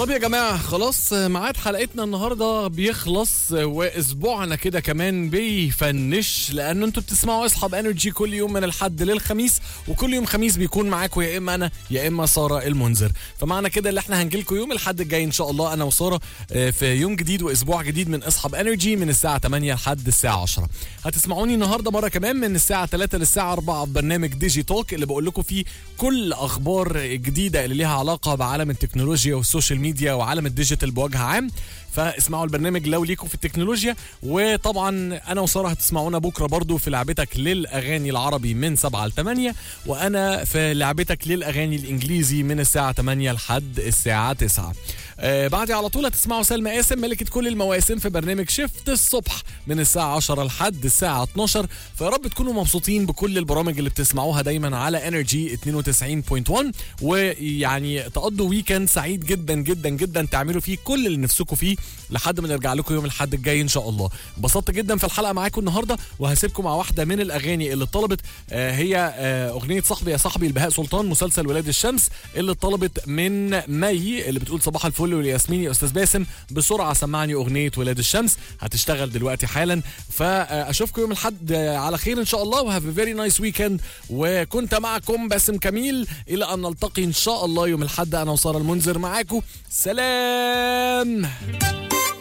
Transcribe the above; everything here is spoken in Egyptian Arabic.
طب يا جماعة خلاص ميعاد حلقتنا النهاردة بيخلص وأسبوعنا كده كمان بيفنش لأنه أنتوا بتسمعوا أصحاب انرجي كل يوم من الحد للخميس وكل يوم خميس بيكون معاكم يا إما أنا يا إما سارة المنذر فمعنى كده اللي احنا هنجيلكم يوم الحد الجاي إن شاء الله أنا وسارة آه، في يوم جديد وأسبوع جديد من أصحاب انرجي من الساعة 8 لحد الساعة 10 هتسمعوني النهاردة مرة كمان من الساعة 3 للساعة 4 في برنامج ديجي توك اللي بقول لكم فيه كل أخبار جديدة اللي ليها علاقة بعالم التكنولوجيا والسوشيال ميديا وعالم الديجيتال بوجه عام فاسمعوا البرنامج لو ليكم في التكنولوجيا وطبعا انا وساره هتسمعونا بكره برضو في لعبتك للاغاني العربي من 7 ل 8 وانا في لعبتك للاغاني الانجليزي من الساعه 8 لحد الساعه 9 آه بعدي على طول هتسمعوا سلمى قاسم ملكة كل المواسم في برنامج شفت الصبح من الساعة 10 لحد الساعة 12 فيا رب تكونوا مبسوطين بكل البرامج اللي بتسمعوها دايما على انرجي 92.1 ويعني تقضوا ويكند سعيد جدا جدا جدا تعملوا فيه كل اللي نفسكم فيه لحد ما نرجع لكم يوم الاحد الجاي ان شاء الله انبسطت جدا في الحلقة معاكم النهاردة وهسيبكم مع واحدة من الاغاني اللي طلبت آه هي آه اغنية صاحبي يا صاحبي البهاء سلطان مسلسل ولاد الشمس اللي طلبت من مي اللي بتقول صباح الفل والياسمين يا استاذ باسم بسرعه سمعني اغنيه ولاد الشمس هتشتغل دلوقتي حالا فاشوفكم يوم الاحد على خير ان شاء الله وهاف فيري نايس ويكند وكنت معكم باسم كميل الى ان نلتقي ان شاء الله يوم الاحد انا وساره المنذر معاكم سلام